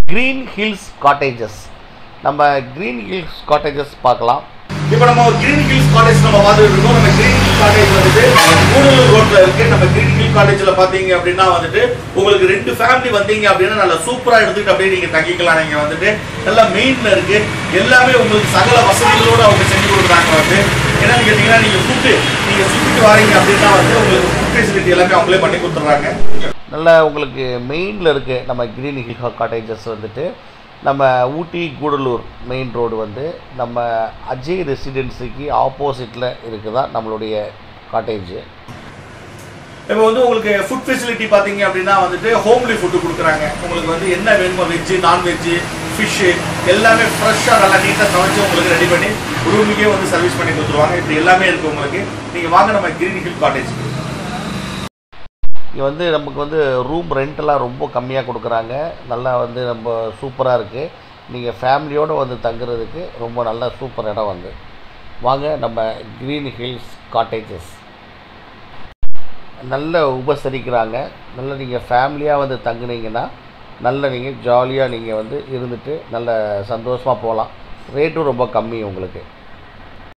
green Hills Cottages நம்ம Green Hills Cottages பார்க்கலாம் இப்போ நம்ம கிரீன் ஹில்ஸ் காலேஜ் நம்ம பார்த்துட்டு இருக்கோம் நம்ம கிரீன் ஹில் காலேஜ் வந்துட்டு கூடலூர் ரோட்ல இருக்கு நம்ம கிரீன் ஹில் காலேஜ்ல பாத்தீங்க அப்படின்னா வந்துட்டு உங்களுக்கு ரெண்டு ஃபேமிலி வந்தீங்க அப்படின்னா நல்லா சூப்பரா எடுத்துட்டு அப்படியே நீங்க தங்கிக்கலாம் நீங்க வந்துட்டு நல்லா மெயின்ல இருக்கு எல்லாமே உங்களுக்கு சகல வசதிகளோட அவங்க செஞ்சு கொடுக்குறாங்க வந்து என்னன்னு கேட்டீங்கன்னா நீங்க ஃபுட்டு நீங்க சுத்திட்டு வாரீங்க அப்படின்னா வந்து உங்களுக்கு ஃபுட் ஃபெசிலிட்டி எல்லாமே அவங்களே பண்ணி கொடுத்துட்றாங்க நல்லா உங்களுக்கு மெயினில் இருக்குது நம்ம க்ரீன் ஹில் காட்டேஜஸ் வந்துட்டு நம்ம ஊட்டி கூடலூர் மெயின் ரோடு வந்து நம்ம அஜய் ரெசிடென்சிக்கு ஆப்போசிட்டில் இருக்குதா நம்மளுடைய காட்டேஜ் இப்போ வந்து உங்களுக்கு ஃபுட் ஃபெசிலிட்டி பார்த்தீங்க அப்படின்னா வந்துட்டு ஹோம்லி ஃபுட்டு கொடுக்குறாங்க உங்களுக்கு வந்து என்ன வேணுமோ வெஜ்ஜு நான்வெஜ்ஜு ஃபிஷ்ஷு எல்லாமே ஃப்ரெஷ்ஷாக நல்லா நீட்டாக சமைச்சு உங்களுக்கு ரெடி பண்ணி ரூமுக்கே வந்து சர்வீஸ் பண்ணி கொடுத்துருவாங்க இப்படி எல்லாமே இருக்குது உங்களுக்கு நீங்கள் வாங்க நம்ம கிரீன் ஹில் காட்டேஜ் இங்கே வந்து நமக்கு வந்து ரூம் ரெண்டெல்லாம் ரொம்ப கம்மியாக கொடுக்குறாங்க நல்லா வந்து நம்ம சூப்பராக இருக்குது நீங்கள் ஃபேமிலியோடு வந்து தங்குறதுக்கு ரொம்ப நல்ல சூப்பர் இடம் வந்து வாங்க நம்ம க்ரீன் ஹில்ஸ் காட்டேஜஸ் நல்ல உபசரிக்கிறாங்க நல்ல நீங்கள் ஃபேமிலியாக வந்து தங்குனீங்கன்னா நல்ல நீங்கள் ஜாலியாக நீங்கள் வந்து இருந்துட்டு நல்ல சந்தோஷமாக போகலாம் ரேட்டும் ரொம்ப கம்மி உங்களுக்கு